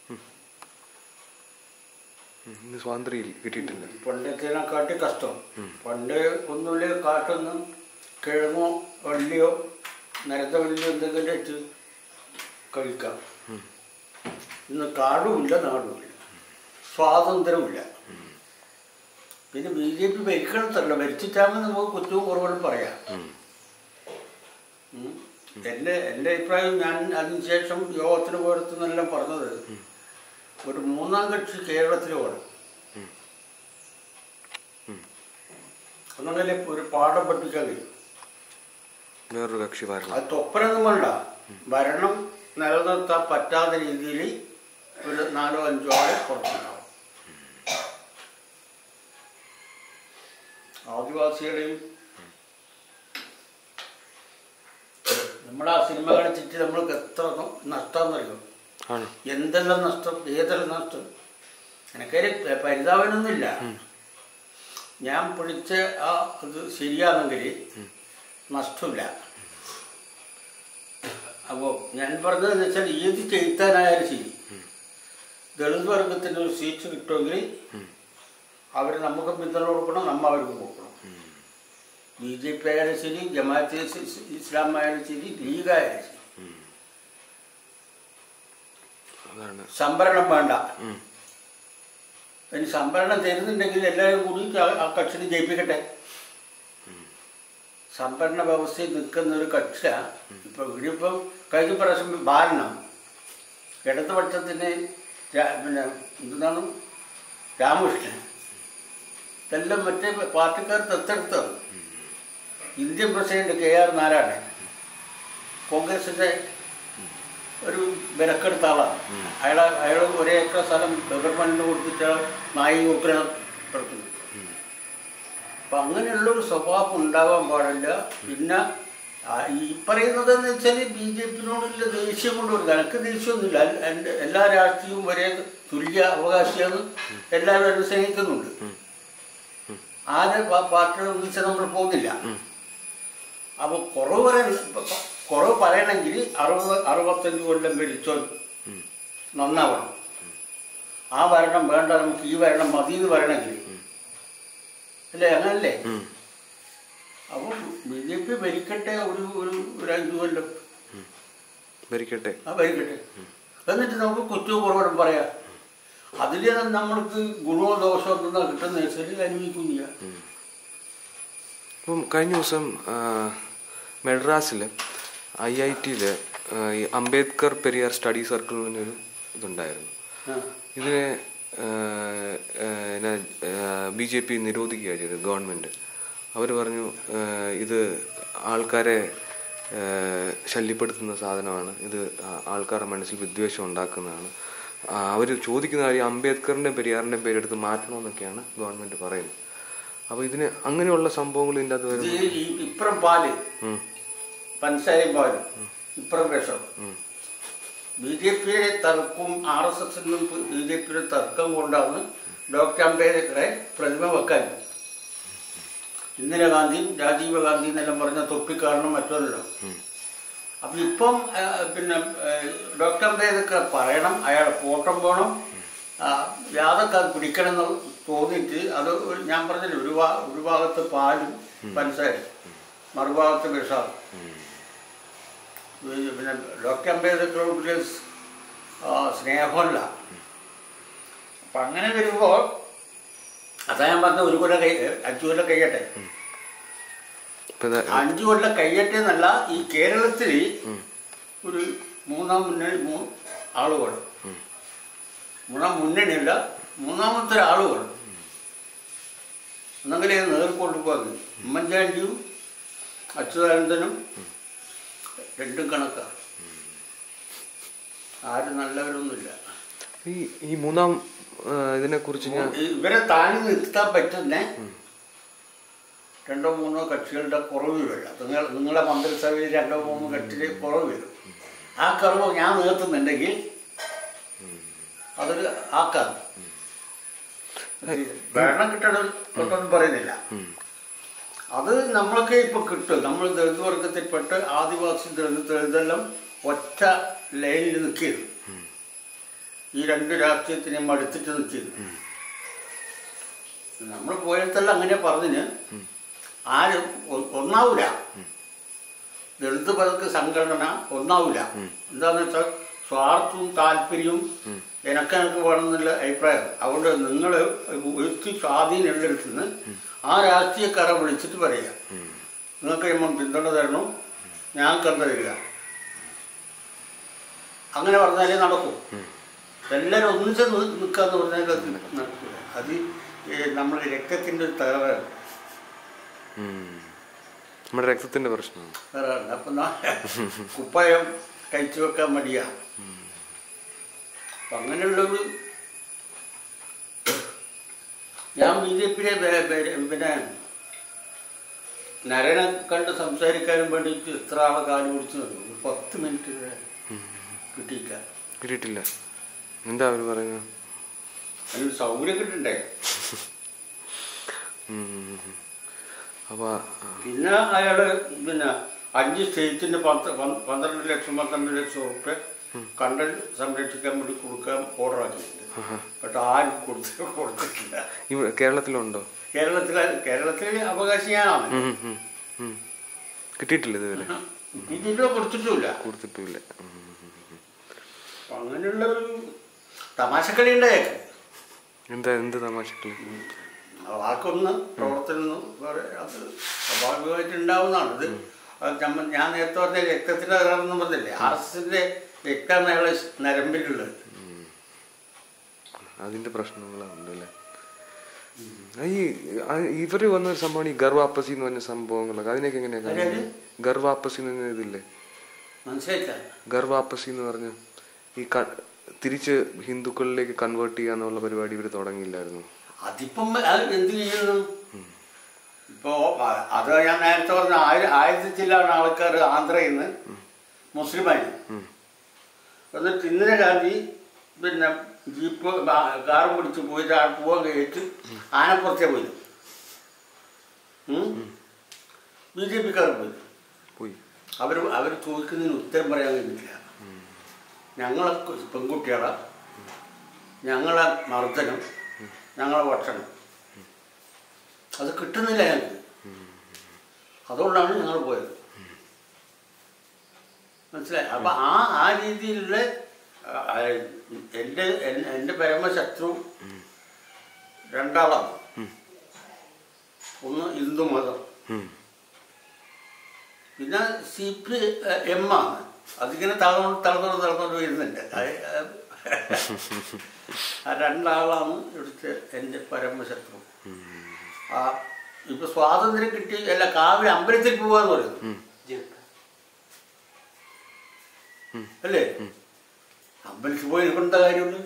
ഉം. ഇന്ന് സ്വാതന്ത്ര്യം കിട്ടിയിട്ടില്ല പണ്ടത്തേനെക്കാട്ടി കഷ്ടം പണ്ട് ഒന്നുമില്ല കാട്ടൊന്നും കിഴങ്ങോ വള്ളിയോ നരത്ത വള്ളിയോ എന്തെങ്കിലും വെച്ച് കഴിക്കാം ഇന്ന് കാടുമില്ല നാടുമില്ല സ്വാതന്ത്ര്യമില്ല പിന്നെ ബി ജെ പി ഭരിക്കണത്തല്ല ഭരിച്ചിട്ടാകുമ്പോൾ നമുക്ക് കുറ്റവും കുറവുകളും പറയാം ഉം. ഉം. എൻ്റെ എൻ്റെ അഭിപ്രായം ഞാൻ അതിനുശേഷം യോഗത്തിന് പോയടത്തുനിന്നെല്ലാം പറഞ്ഞത് ഒരു മൂന്നാം കക്ഷി കേരളത്തിൽ വേണം ഒന്നങ്ങനെ ഒരു പാഠം പഠിക്കാൻ കഴിയും വേറൊരു കക്ഷി വരണം അത് തൊപ്പനൊന്നും വേണ്ട ഭരണം നിലനിർത്താൻ പറ്റാത്ത രീതിയിൽ ഒരു നാലോ അഞ്ചോ ആളെ പുറത്തുണ്ടാവും ആദിവാസികളെയും നമ്മുടെ ആ സിനിമ കളിച്ചിട്ട് നമ്മൾക്ക് എത്ര നഷ്ടമെന്നറിയോ ആണ് എന്തെല്ലാം നഷ്ടം ഏതെല്ലാം നഷ്ടം എനിക്കൊരു പരിതാപനൊന്നുമില്ല ഞാൻ പിടിച്ച ആ ഇത് ശരിയാണെങ്കിൽ നഷ്ടമില്ല അപ്പോൾ ഞാൻ പറഞ്ഞതെന്ന് വെച്ചാൽ ഏത് ചെയ്ത്താനായാലും ശരി ദളിത് വർഗത്തിന് ഒരു സീറ്റ് കിട്ടുമെങ്കിൽ അവർ നമുക്ക് പിന്തുണ കൊടുക്കണം നമ്മ അവർക്ക് കൊടുക്കണം ബി ജെ പി ആയാലും ശരി ജമാഅത്ത് ഇസ് ഇസ്ലാം ആയാലും ശരി ലീഗ് ആയാലും ശരി അതാണ് സംവരണം വേണ്ട ഉം. ഇനി സംവരണം തരുന്നുണ്ടെങ്കിൽ എല്ലാവരും കൂടി ആ- ആ കക്ഷിനെ ജയിപ്പിക്കട്ടെ സംവരണ വ്യവസ്ഥയിൽ നിൽക്കുന്ന ഒരു കക്ഷി ഇപ്പൊ ഇനിയിപ്പം കഴിഞ്ഞ പ്രാവശ്യം ബാലനം ഇടതുപക്ഷത്തിന് രാ- പിന്നെ എന്താണ് രാമകൃഷ്ണൻ ഇതെല്ലാം മറ്റേ പാർട്ടിക്കാർ ദത്തെടുത്തത് Indian president K R Narayanan കോൺഗ്രസിന്റെ ഒരു വിലക്കെടുത്ത ആളാണ് അയാൾ അയാൾ ഒരേ ഏക്കർ സ്ഥലം ഗവൺമെന്റിന് കൊടുത്തിട്ട് നായി ഉഗ്രം കിടക്കുന്നു അപ്പൊ അങ്ങനെയുള്ളൊരു സ്വഭാവം ഉണ്ടാവാൻ പാടില്ല പിന്നെ ആ ഈ പറയുന്നതെന്ന് വെച്ചാൽ ബി ജെ പിനോടുള്ള ദേഷ്യം കൊണ്ട് ഒരു കണക്ക് ദേഷ്യമൊന്നുമില്ല അൽ- എൻ്റെ എല്ലാ രാഷ്ട്രീയവും ഒരേ തുല്യ അവകാശിയാണ് എല്ലാവരും അനുസരിക്കുന്നുണ്ട് ആരെ പാ- പാർട്ടിയുടെ ഒന്നിച്ച് നമ്മൾ പോകുന്നില്ല അപ്പൊ കുറവ് പറയാൻ കുറവ് പറയണമെങ്കിൽ അറുപത് അറുപത്തഞ്ച് കൊല്ലം ഭരിച്ചോ നന്നാവണം ആ ഭരണം വേണ്ട നമുക്ക് ഈ ഭരണം മതി എന്ന് പറയണമെങ്കിൽ അല്ലേ അങ്ങനല്ലേ ഉം. അപ്പൊ ബി ജെ പി ഭരിക്കട്ടെ ഒരു ഒരു ഒരു അഞ്ചു കൊല്ലം ഭരിക്കട്ടെ ആ ഭരിക്കട്ടെ എന്നിട്ട് നമുക്ക് കുറ്റവും കുറവും പറയാം അതിൽ നമ്മൾക്ക് ഗുണമോ ദോഷമോ എന്തെന്നാ കിട്ടുന്ന വെച്ചാൽ അനുഭവിക്കുന്നില്ല ഇപ്പം കഴിഞ്ഞ ദിവസം മെഡ്രാസിൽ ഐ ഐ ടിയിൽ ഈ അംബേദ്കർ പെരിയാർ സ്റ്റഡി സർക്കിളിനൊരു ഇതുണ്ടായിരുന്നു ആ. ഇതിനെ ബി ജെ പി നിരോധിക്കുകയാണ് ചെയ്തത് ഗവൺമെൻറ് അവർ പറഞ്ഞു ആ, ഇത് ആൾക്കാരെ ആ, ശല്യപ്പെടുത്തുന്ന സാധനമാണ് ഇത് ആ- ആൾക്കാരുടെ മനസ്സിൽ വിദ്വേഷം ഉണ്ടാക്കുന്നതാണ് അവർ ചോദിക്കുന്ന കാര്യം അംബേദ്കറിൻ്റെ പെരിയാറിൻ്റെ പേരെടുത്ത് മാറ്റണമെന്നൊക്കെയാണ് ഗവൺമെൻറ് പറയുന്നത് അപ്പോൾ ഇതിന് അങ്ങനെയുള്ള സംഭവങ്ങൾ ഇതിൻ്റെ അകത്ത് ഇത് വരുന്നു ഈ ഇപ്പുറം പാല് ഉം, പഞ്ചസാരയും പാലും ഇപ്പുറം വിഷം ഉം, ബി ജെ പിയുടെ തർക്കവും ആർ എസ് എസിനും ബി ജെ പിയുടെ തർക്കം കൊണ്ടാണ് ഡോക്ടർ അംബേദ്കറെ പ്രതിമ വെക്കാൻ ഇന്ദിരാഗാന്ധിയും രാജീവ് ഗാന്ധി എന്നെല്ലാം പറഞ്ഞ തൊപ്പിക്കാരനും മറ്റല്ലോ അപ്പൊ ഇപ്പം ആ, പിന്നെ ആ, ഡോക്ടർ അംബേദ്കർ പറയണം അയാളെ ഫോട്ടം പോകണം യാതൊക്കെ അത് പിടിക്കണം എന്ന് തോന്നിയിട്ട് അത് ഒരു ഞാൻ പറഞ്ഞില്ല ഒരു ഭാ ഒരു ഭാഗത്ത് പാലും പഞ്ചസാരയും മറുഭാഗത്ത് വിഷാദം ഈ പിന്നെ ഡോക്ടർ അംബേദ്കറോട് സ്നേഹമല്ല അപ്പം അങ്ങനെ വരുമ്പോൾ അതാ ഞാൻ പറഞ്ഞ ഒരു കൊല്ലം കൈ അഞ്ചു കൊല്ലം കഴിയട്ടെ ഇപ്പൊ ഇത് അഞ്ചു കൊല്ലം കഴിയട്ടെ എന്നല്ല ഈ കേരളത്തിൽ ഒരു മൂന്നാം മുന്നണി മൂ ആളുകൾ മൂന്നാം മുന്നണിയല്ല മൂന്നാമത്തെ ആളുകൾ എന്നെങ്കിലേ നേർക്കൊണ്ടു പോകുന്നത് ഉമ്മൻചാണ്ടിയും അച്യുതാനന്ദനും രണ്ടും കണക്കാണ് ആരും നല്ലവരൊന്നുമില്ല ഈ ഈ മൂന്നാം ഇതിനെ കുറിച്ച് ഞാൻ ഇവരെ താങ്ങി നിർത്താൻ പറ്റുന്ന രണ്ടോ മൂന്നോ കക്ഷികളുടെ കുറവ് വരില്ല നിങ്ങൾ നിങ്ങളെ മന്ത്രിസഭയിൽ രണ്ടോ മൂന്നോ കക്ഷിയുടെ കുറവ് വരും ആ കുറവ് ഞാൻ നിർത്തുന്നുണ്ടെങ്കിൽ അതൊരു ആക്കാം ഭരണം കിട്ടണം കിട്ടണമെന്ന് പറയുന്നില്ല അത് നമ്മൾക്ക് ഇപ്പൊ കിട്ടും നമ്മൾ ദളിത് വർഗത്തിൽപ്പെട്ട് ആദിവാസി ദളിത് ദളിതെല്ലാം ഒറ്റ ലൈനിൽ നിൽക്കുകയാണ് ഈ രണ്ട് രാഷ്ട്രീയത്തിനെയും മടുത്തിട്ട് നിൽക്കുന്നു നമ്മൾ പോയടത്തെല്ലാം അങ്ങനെ പറഞ്ഞിന് ആരും ഒ- ഒന്നാവൂല ദളിത് പദക്ക് സംഘടന ഒന്നാവൂല എന്താന്ന് വെച്ചാൽ സ്വാർത്ഥവും താല്പര്യവും എനക്കെനക്ക് വേണമെന്നുള്ള അഭിപ്രായം അതുകൊണ്ട് നിങ്ങൾ ഒത്തിരി സ്വാധീനമുള്ളിടത്ത് നിന്ന് ആ രാഷ്ട്രീയക്കാരെ വിളിച്ചിട്ട് പറയുക നിങ്ങൾക്ക് നമ്മൾ പിന്തുണ തരണം ഞങ്ങൾക്ക് എന്താ തരിക അങ്ങനെ പറഞ്ഞാലേ നടക്കൂ എല്ലാവരും ഒന്നിച്ച് നി- നിൽക്കാന്ന് പറഞ്ഞാൽ അത് നടക്കില്ല അത് ഈ നമ്മുടെ രക്തത്തിൻ്റെ ഒരു തകരാറാണ് ഉം. നമ്മുടെ രക്തത്തിന്റെ പ്രശ്നമാണ് തകരാറുണ്ട് അപ്പം നാ- കുപ്പായം കഴിച്ചു വെക്കാൻ മടിയാ അപ്പം അങ്ങനെയുള്ളൊരു ഞാൻ ബി ജെ പിയെ പിന്നെ നരനെ കണ്ട് സംസാരിക്കാനും വേണ്ടിയിട്ട് എത്ര ആളെ കാല് പിടിച്ചു നോക്കും ഒരു പത്ത് മിനിറ്റ് വരെ കിട്ടിയില്ല കിട്ടിയിട്ടില്ല എന്താ അവര് പറയുന്നത് അതിനൊരു സൗകര്യം കിട്ടണ്ടേ ഉം. അപ്പൊ ആ, പിന്നെ അയാള് പിന്നെ അഞ്ച് സ്റ്റേറ്റിന് പത്ത് പന്ത് പന്ത്രണ്ട് ലക്ഷം പന്ത്രണ്ട് ലക്ഷം ഉറുപ്പ്യ കണ്ടൽ സംരക്ഷിക്കാൻ വേണ്ടി കൊടുക്കാൻ ഓർഡർ ആക്കിയിട്ടുണ്ട് പക്ഷെ ആരും കൊടുത്ത് കൊടുത്തിട്ടില്ല ഇവിടെ കേരളത്തിലുണ്ടോ കേരളത്തിലെ കേരളത്തിൽ അവകാശിയാണ് ഉം, ഉം, ഉം. കിട്ടിയിട്ടില്ല ഇതുവരെ ഇതിന്റെ കൊടുത്തിട്ടുമില്ല കൊടുത്തിട്ടില്ല ഉം. അപ്പൊ അങ്ങനെയുള്ള ഒരു തമാശക്കളി ഉണ്ടായേക്കും എന്താ എന്ത് തമാശക്കളി വാക്കൊന്ന് പ്രവർത്തനം വേറെ അത് സ്വാഭാവികമായിട്ട് ഉണ്ടാവുന്നതാണ് ഇത് അത് നമ്മ ഞാൻ നേരത്തെ പറഞ്ഞ രക്തത്തിന്റെ തകരാറെന്ന് പറഞ്ഞില്ലേ ആർ എസ് എസിന്റെ രക്തമാണ് അയാളെ നരമ്പിലുള്ളത് അതിന്റെ പ്രശ്നങ്ങളുണ്ട് അല്ലേ ഈ ആ, ഇവര് വന്ന ഒരു സംഭവമാണ് ഈ ഗർവാപ്പസി എന്ന് പറഞ്ഞ സംഭവങ്ങളൊക്കെ അതിനൊക്കെ എങ്ങനെയാ ആരത്? ഗർവാപ്പസി എന്ന് പറഞ്ഞ ഇതില്ലേ മനസ്സിലായില്ല ഗർവാപ്പസി എന്ന് പറഞ്ഞ ഈ ക- തിരിച്ച് ഹിന്ദുക്കളിലേക്ക് കൺവേർട്ട് ചെയ്യാന്നുള്ള പരിപാടി ഇവര് തുടങ്ങിയില്ലായിരുന്നു അതിപ്പം അത് എന്ത് ചെയ്യുന്നു ഇപ്പോ അ- അത് ഞാൻ നേരത്തെ പറഞ്ഞ ആയിരം ആയിരത്തി ചില്ലാണ് ആൾക്കാർ ആന്ധ്രയിൽ നിന്ന് മുസ്ലിമായി എന്നിട്ട് ഇന്ദിരാഗാന്ധി പിന്നെ ജീപ്പ് കാറും പിടിച്ച് പോയിട്ട് ആ പോവാൻ കഴിയിട്ട് ആനപ്പുറത്തെ പോയി ബി ജെ പിക്കാർ പോയി പോയി അവർ അവർ ചോദിക്കുന്നതിന് ഉത്തരം പറയാൻ കഴിഞ്ഞില്ല ഞങ്ങളെ കു- പെൺകുട്ടികളെ ഞങ്ങളെ മർദ്ദനം ഞങ്ങളെ ഭക്ഷണം അത് കിട്ടുന്നില്ല ഞങ്ങൾക്ക് അതുകൊണ്ടാണ് ഞങ്ങൾ പോയത് മനസ്സിലായി അപ്പം ആ ആ രീതിയിലുള്ള ആ, ആ, എൻ്റെ എൻ- എൻ്റെ പരമശത്രു രണ്ടാളാണ് ഒന്ന് ഹിന്ദു മതം ഉം. പിന്നെ സി പി എം ആണ് അതിങ്ങനെ തളർന്നു തളർന്നു തളർന്നു വരുന്നുണ്ട് അത് ആ രണ്ടാളാണ് ഇവിടുത്തെ എൻ്റെ പരമശത്രു ആ ഇപ്പൊ സ്വാതന്ത്ര്യം കിട്ടി അല്ല കാവിലെ അമ്പലത്തിൽ പോവാന്ന് പറയുന്നു അല്ലേ അമ്പലത്തിൽ പോയി കൊണ്ട കാര്യമുള്ളൂ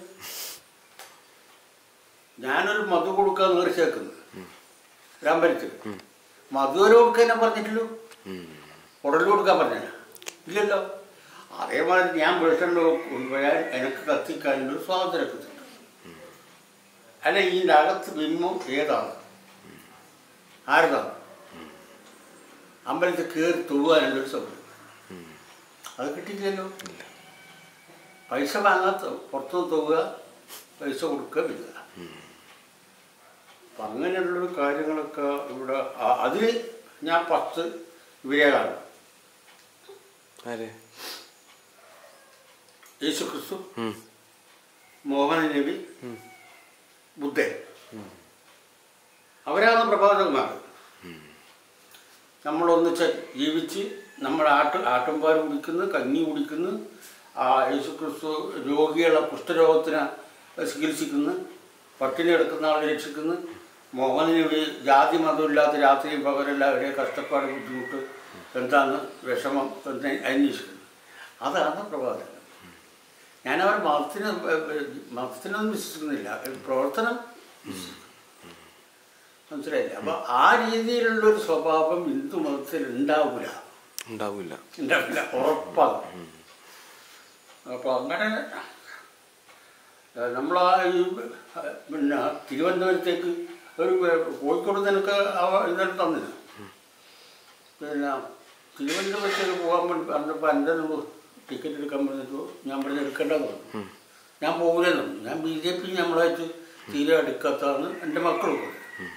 ഞാനൊരു മധു കൊടുക്കാൻ നേർച്ചേക്കുന്നു ഒരു അമ്പലത്തിൽ മധുവരെ കൊടുക്കാൻ ഞാൻ പറഞ്ഞിട്ടില്ലല്ലോ ഉം. ഉടൽ കൊടുക്കാൻ പറഞ്ഞ ഇല്ലല്ലോ അതേമാതിരി ഞാൻ വെളിച്ചെണ്ണ കൊണ്ടുപോയാൽ എനിക്ക് കത്തിക്കാനുള്ള സ്വാതന്ത്ര്യമൊക്കെ തരും അല്ല ഇതിൻ്റെ അകത്ത് ബിംബം ഏതാണ് ആരതാണ് അമ്പലത്തിൽ കയറി തൊഴുവാനുള്ളൊരു സൗകര്യം അത് കിട്ടിയില്ലല്ലോ പൈസ വാങ്ങാത്ത പുറത്തുനിന്ന് തൊഴുക പൈസ കൊടുക്കുകയില്ല അപ്പം അങ്ങനെയുള്ളൊരു കാര്യങ്ങളൊക്കെ ഇവിടെ അതിൽ ഞാൻ പത്ത് ഇവരെ കാണും ആരെ യേശു ക്രിസ്തു ഉം. മോഹന നബി ബുദ്ധൻ അവരാണ് പ്രഭാതകുമാർ നമ്മളൊന്നിച്ച് ജീവിച്ച് നമ്മൾ ആട്ട് ആട്ടുംപാൽ കുടിക്കുന്നു കഞ്ഞി കുടിക്കുന്നു ആ യേശു ക്രിസ്തു രോഗികളെ കുഷ്ഠരോഗത്തിന് ചികിത്സിക്കുന്നു പട്ടിണി എടുക്കുന്ന ആളെ രക്ഷിക്കുന്നു മോഹന നബി ജാതി മതമില്ലാത്ത രാത്രിയും പകരെല്ലാവരെയും കഷ്ടപ്പാട് ബുദ്ധിമുട്ട് എന്താണ് വിഷമം എന്ന് അന്വേഷിക്കുന്നു അതാണ് പ്രഭാതം ഞാൻ അവർ മതത്തിന് മതത്തിനൊന്നും വിശ്വസിക്കുന്നില്ല പ്രവർത്തനം വിശ്വസിക്കുന്നു. മനസ്സിലായില്ലേ അപ്പൊ ആ രീതിയിലുള്ള ഒരു സ്വഭാവം ഹിന്ദു മതത്തിൽ ഉണ്ടാവില്ല ഉണ്ടാവില്ല ഉണ്ടാവില്ല ഉറപ്പാണ് അപ്പൊ അങ്ങനെ നമ്മൾ ആ ഈ പിന്നെ തിരുവനന്തപുരത്തേക്ക് ഒരു കോഴിക്കോട് നിനക്ക് ഇന്നലെ തന്നില്ല പിന്നെ തിരുവനന്തപുരത്തേക്ക് പോകാൻ വേണ്ടി പറഞ്ഞപ്പോൾ എൻ്റെ ടിക്കറ്റ് എടുക്കാൻ പറഞ്ഞപ്പോൾ ഞാൻ പറഞ്ഞ് എടുക്കേണ്ടതെന്ന് പറഞ്ഞു ഞാൻ പോകില്ലെന്നു ഞാൻ ബി ജെ പി നമ്മളായിട്ട് തീരെ അടുക്കാത്തതാണ് എൻ്റെ മക്കൾ പോയി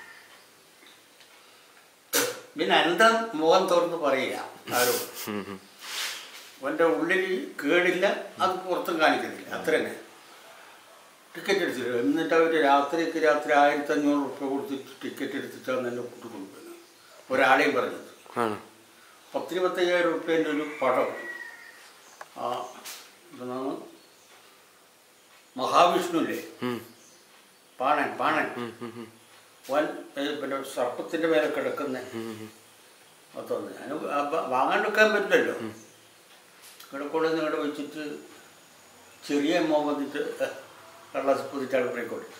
പിന്നെ എൻ്റെ മുഖം തുറന്ന് പറയുക ആരോട് ഉം, ഉം. അവൻ്റെ ഉള്ളിൽ കേടില്ല അത് പുറത്തും കാണിക്കുന്നില്ല അത്ര തന്നെ ടിക്കറ്റ് എടുത്തില്ല എന്നിട്ട് അവർ രാത്രിക്ക് രാത്രി ആയിരത്തി അഞ്ഞൂറ് റുപ്യ കൊടുത്തിട്ട് ടിക്കറ്റ് എടുത്തിട്ടാണ് എൻ്റെ കുട്ടി കൊണ്ടുപോകുന്നത് ഒരാളെയും പറഞ്ഞത് ആണ് പത്തിരുപത്തയ്യായിരം റുപ്യേൻ്റെ ഒരു പടം ആ എന്താണ് മഹാവിഷ്ണുല്ലേ ഉം, പാണൻ പാണൻ ഉം, ഉം, ഉം. വൻ ഏ, പിന്നെ സർപ്പത്തിൻ്റെ മേലെ കിടക്കുന്ന ഉം, ഉം. അതൊന്ന് ഞാൻ വാങ്ങാണ്ടിരിക്കാൻ പറ്റില്ലല്ലോ ഇവിടെ കൂടെ നിങ്ങളുടെ വെച്ചിട്ട് ചെറിയ മോൻ വന്നിട്ട് കള്ളാസ് പുതിട്ട് അടുപ്പേ കൊടുത്തു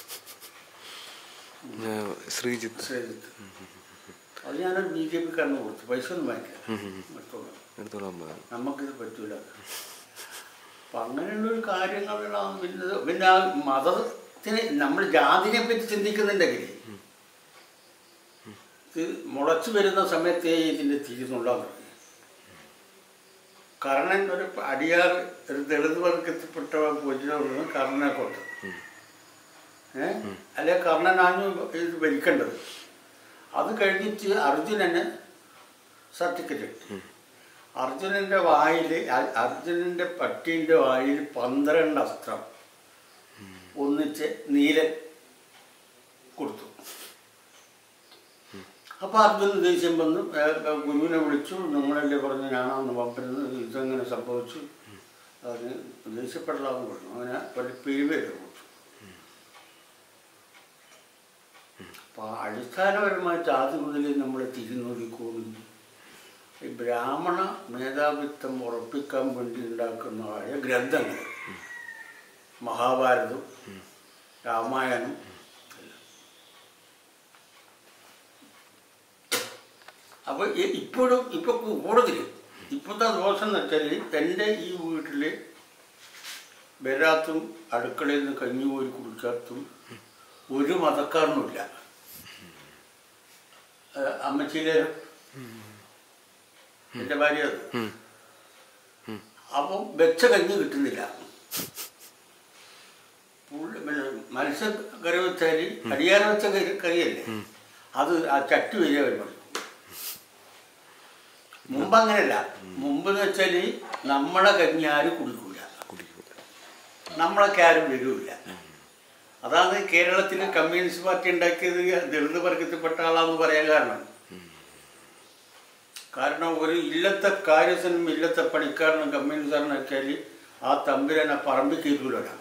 ഏഹ്, ശ്രീജിത്ത് ശ്രീജിത്ത് അത് ഞാനൊരു ബി ജെ പിക്കാരന് കൊടുത്തു പൈസ ഒന്നും വാങ്ങിക്കില്ല ഉം, ഉം, ഉം. എടുത്തോളാം എടുത്തോളാൻ പോകാം നമുക്കിത് പറ്റൂല അപ്പം അങ്ങനെയുള്ളൊരു കാര്യങ്ങളാണ് പിന്നെ പിന്നെ ആ മതത്തിന് നമ്മൾ ജാതിനെ പറ്റി ചിന്തിക്കുന്നുണ്ടെങ്കിൽ ഇത് മുളച്ചു വരുന്ന സമയത്തേ ഇതിൻ്റെ തിരിന്നുള്ളാൻ തുടങ്ങി കർണൻ ഒരു അടിയാർ ഒരു ദളിത് വർഗത്തിൽപ്പെട്ട പൂജന കർണനെ കൊണ്ട് ഏ അല്ലെ കർണനാണ് ഇത് ഭരിക്കേണ്ടത് അത് കഴിഞ്ഞിട്ട് അർജുനന് സർട്ടിഫിക്കറ്റ് കിട്ടി അർജുനന്റെ വായിൽ അർജുനന്റെ പട്ടീൻ്റെ വായിൽ പന്ത്രണ്ട് അസ്ത്രം ഒന്നിച്ച് നീലൻ കൊടുത്തു അപ്പൊ അർജുനൻ ദേഷ്യം വന്നു ഏ, ഏ, ഗുരുവിനെ വിളിച്ചു നിങ്ങളല്ലേ പറഞ്ഞു ഞാനാന്ന് വമ്പരുന്നത് ഇതെങ്ങനെ സംഭവിച്ചു അതിന് ദേഷ്യപ്പെടലാന്ന് പറഞ്ഞു അങ്ങനെ ഒരു പിരിവേര് കൊടുത്തു അപ്പൊ അടിസ്ഥാനപരമായിട്ട് ആദ്യം മുതലേ നമ്മൾ തിരിഞ്ഞൊരുക്കുന്നു ഈ ബ്രാഹ്മണ മേധാവിത്വം ഉറപ്പിക്കാൻ വേണ്ടി ഉണ്ടാക്കുന്നതായ ഗ്രന്ഥങ്ങൾ മഹാഭാരതം രാമായണം അപ്പൊ ഇ- ഇപ്പോഴും ഇപ്പൊ കൂടുതൽ ഇപ്പോഴത്തെ ദോഷം എന്ന് വെച്ചാൽ എൻ്റെ ഈ വീട്ടിൽ വരാത്തും അടുക്കളയിൽ നിന്ന് കഞ്ഞി പോയി കുടിക്കാത്തും ഒരു മതക്കാരനുമില്ല ഏഹ് അമ്മച്ചിയിലെ എൻ്റെ ഭാര്യ അത് ഉം. അപ്പം വെച്ച കഞ്ഞി കിട്ടുന്നില്ല പുള്ളി പിന്നെ മത്സ്യ കറി വെച്ചാൽ അടിയാൻ വെച്ച കറി കറിയല്ലേ അത് ആ ചട്ടി വരിക വരുമ്പോൾ മുമ്പ് അങ്ങനെയല്ല മുമ്പ് എന്ന് വെച്ചാൽ നമ്മളെ കഞ്ഞി ആരും കുടിക്കൂല കുടിക്കൂല നമ്മളൊക്കെ ആരും വരൂല അതാണ് കേരളത്തിൽ കമ്മ്യൂണിസ്റ്റ് പാർട്ടി ഉണ്ടാക്കിയത് ദളിത് വർഗത്തിൽപ്പെട്ട ആളാന്ന് പറയാൻ കാരണം കാരണം ഒരു ഇല്ലത്തെ കാര്യസ്ഥനും ഇല്ലത്തെ പണിക്കാരനും കമ്മ്യൂണിസ്റ്റുകാരനൊക്കെയാൽ ആ തമ്പുരാനെ പറമ്പിൽ കയറ്റൂലാണ്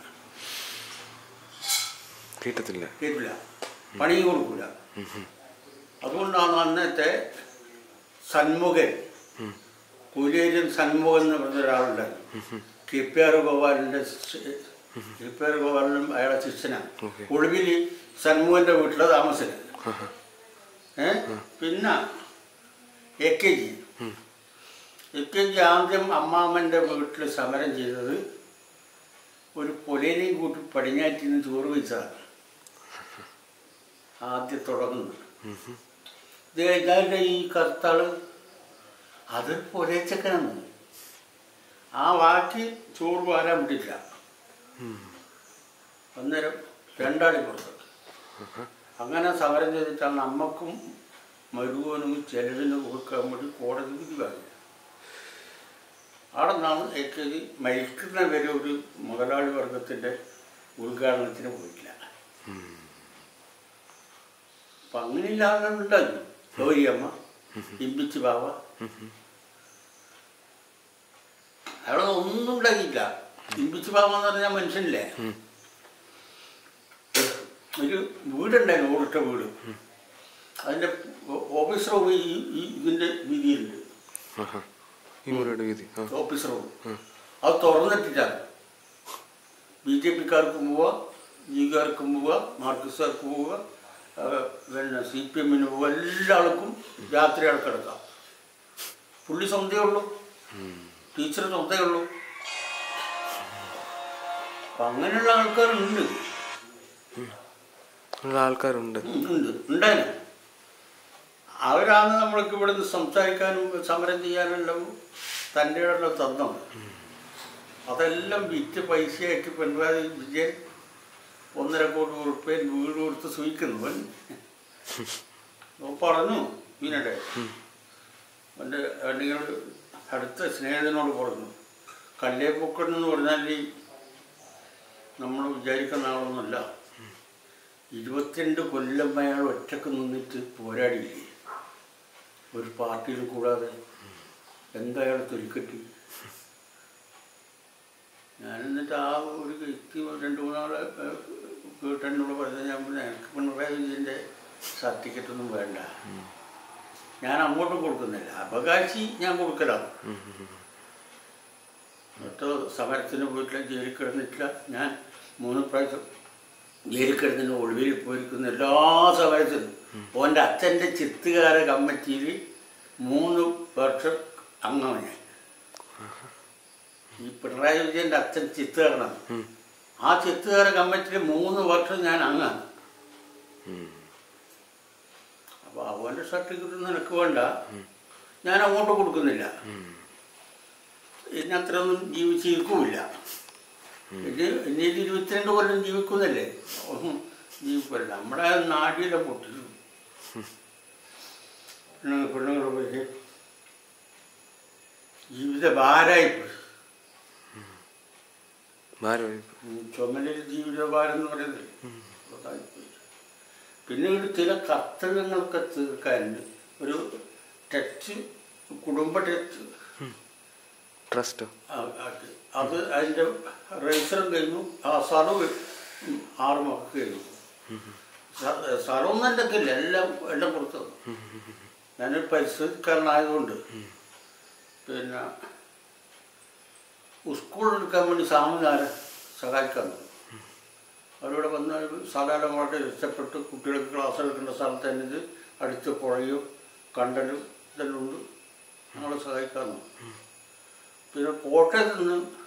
കേട്ടത്തില്ല കേട്ടില്ല പണി കൊടുക്കൂല അതുകൊണ്ടാണ് അന്നത്തെ സന്മുഖൻ കുലേരൻ സന്മുഖൻ എന്ന് പറഞ്ഞ ഒരാളുണ്ടായിരുന്നു കെ പി ആർ ഗോപാലിൻ്റെ കെ പി ആർ ഗോപാലനും അയാളെ ശിഷ്യനാണ് Okay. ഒളിവിൽ സന്മുഖൻ്റെ വീട്ടിലെ താമസിച്ചത് ഏ പിന്നെ A K G A K G ആദ്യം അമ്മാമ്മൻ്റെ വീട്ടിൽ സമരം ചെയ്തത് ഒരു പൊലേനെയും കൂട്ടി പടിഞ്ഞാറ്റിൽ നിന്ന് ചോറ് വെച്ചതാണ് ആദ്യം തുടങ്ങുന്നത് ഇത് കഴിഞ്ഞാൽ ഈ കറുത്താള് അത് പൊലേച്ചക്കനാണ് ആ വാക്കി ചോറ് വാരാൻ വിട്ടില്ല അന്നേരം രണ്ടാളി പുറത്ത് അങ്ങനെ സമരം ചെയ്തിട്ടാണ് അമ്മക്കും മരുവനും ചെലവിന് കൊടുക്കാൻ വേണ്ടി കോടതി വിധി വാങ്ങി അവിടെ നിന്നാണ് എനിക്ക് മരിക്കുന്ന വരെ ഒരു മുതലാളി വർഗത്തിൻ്റെ ഉദ്ഘാടനത്തിന് പോയിട്ടില്ല അപ്പം അങ്ങനെയില്ലാതെ ഉണ്ടായിരുന്നു ഗൗരിയമ്മ ഇമ്പിച്ച് ബാവ അവിടെ ഒന്നും ഉണ്ടാക്കിയില്ല ഇമ്പിച്ച് ബാവ എന്ന് പറഞ്ഞാൽ മനുഷ്യനില്ലേ ഒരു വീടുണ്ടായിരുന്നു ഓടിട്ട വീട് അതിൻ്റെ ഓഫീസ് റൂം ഈ ഈ ഇതിൻ്റെ വീതിയിലുണ്ട് ആഹാ. ഈ മുറിയുടെ വീതി ആ ഓഫീസ് റൂം അത് തുറന്നിട്ടിട്ടാണ് ബി ജെ പിക്കാർക്കും പോവാം ലീഗുകാർക്കും പോവാം മാർക്സിസ്റ്റുകാർക്ക് പോവുക ആ, പിന്നെ സി പി എമ്മിന് പോവുക എല്ലാ ആൾക്കും രാത്രി ആൾ കിടക്കാം പുള്ളി സ്വന്തേ ഉള്ളൂ ടീച്ചർ സ്വന്തേ ഉള്ളൂ അപ്പം അങ്ങനെയുള്ള ആൾക്കാരുണ്ട് ഉള്ള ആൾക്കാരുണ്ട് ഉം, ഉണ്ട് ഉണ്ടായിരുന്നു അവരാണ് നമ്മൾക്ക് ഇവിടുന്ന് സംസാരിക്കാനും സമരം ചെയ്യാനെല്ലാം തൻ്റെ ഇടം തന്നത് അതെല്ലാം വിറ്റ് പൈസയായിട്ട് പിണറായി വിജയൻ ഒന്നര കോടി ഉറുപ്പ്യ വീട് കൊടുത്ത് സൂയിക്കുന്നു അവൻ അവൻ പറഞ്ഞു ഇതിനിടെ എൻ്റെ നിങ്ങൾ അടുത്ത സ്നേഹിതനോട് പറഞ്ഞു കല്ലേപ്പൊക്കൻ എന്ന് പറഞ്ഞാൽ ഈ നമ്മൾ വിചാരിക്കുന്ന ആളൊന്നുമല്ല ഇരുപത്തിരണ്ട് കൊല്ലം അയാൾ ഒറ്റക്ക് നിന്നിട്ട് പോരാടിയില്ലേ ഒരു പാർട്ടിയിൽ കൂടാതെ എന്താ അയാൾ തൊലിക്കെട്ടി ഞാൻ എന്നിട്ട് ആ ഒരു വ്യക്തി രണ്ട് മൂന്നാളെ വീട്ടെന്നോട് പറഞ്ഞത് ഞാൻ പറഞ്ഞു എനിക്ക് പിണറായി വിജയൻ്റെ സർട്ടിഫിക്കറ്റ് ഒന്നും വേണ്ട ഞാൻ അങ്ങോട്ടും കൊടുക്കുന്നില്ല അവകാശി ഞാൻ കൊടുക്കലാണ് എന്നിട്ട് സമരത്തിന് പോയിട്ടില്ല ജയിലിൽ കിടന്നിട്ടില്ല ഞാൻ മൂന്ന് പ്രാവശ്യം ജയിലിൽ കിടന്നിട്ട് ഒളിവിൽ പോയിരിക്കുന്ന എല്ലാ സമരത്തിനും ഓൻ്റെ അച്ഛൻ്റെ ചിത്തുകാര കമ്മിറ്റിയിൽ മൂന്ന് വർഷം അംഗമാണ് ഞാൻ ഈ പിണറായി വിജയൻ്റെ അച്ഛൻ ചിത്തുകാരനാണ് ആ ചിത്തുകാര കമ്മിറ്റിയിൽ മൂന്ന് വർഷം ഞാൻ അംഗമാണ് അപ്പോൾ അവൻ്റെ സർട്ടിഫിക്കറ്റ് നിനക്ക് വേണ്ട ഞാൻ അങ്ങോട്ട് കൊടുക്കുന്നില്ല ഇനി അത്രയൊന്നും ജീവിച്ചിരിക്കുമില്ല ഇനി ഇനി ഒരു ഇരുപത്തിരണ്ട് കൊല്ലം ജീവിക്കുന്നല്ലേ ഒന്നും ജീവിക്കില്ല നമ്മുടെ നാടിയിലെ പൊട്ടിച്ചു പെണ്ണുങ്ങൾ പെണ്ണുങ്ങളെ പോയി ജീവിത ഭാരമായിപ്പോയി ഭാരമായി ഉം, ചുമലിൽ ജീവിതഭാരം എന്ന് പറയുന്നത് അതായിപ്പോയി പിന്നെ ഒരു ചില കർത്തവ്യങ്ങളൊക്കെ തീർക്കാനുണ്ട് ഒരു ടച്ച് കുടുംബ ടച്ച് ട്രസ്റ്റ് ആ- ആക്കി. അത് അതിൻ്റെ രജിസ്റ്ററും കഴിഞ്ഞു ആ സ്ഥലവും ഉം, ആറ് മക്കൾക്ക് കഴിഞ്ഞു സ്ഥ- സ്ഥലമൊന്നും എൻ്റെ ഒക്കെ ഇല്ല എല്ലാം എല്ലാം കൊടുത്തു ഞാനൊരു പരിസ്ഥിതിക്കാരനായതുകൊണ്ട് പിന്നെ സ്കൂൾ എടുക്കാൻ വേണ്ടി സാമുകാരെ സഹായിക്കാൻ തുടങ്ങി. അവരിവിടെ വന്ന് സാധാരണമായിട്ട് ഇഷ്ടപ്പെട്ട് കുട്ടികൾക്ക് ക്ലാസ് എടുക്കേണ്ട സ്ഥലത്ത് തന്നെ ഇത് അടുത്ത് പുഴയും കണ്ടലും ഇതെല്ലാം ഉണ്ട് ഞങ്ങളെ സഹായിക്കാൻ തുടങ്ങി. പിന്നെ കോട്ടയത്ത് നിന്ന്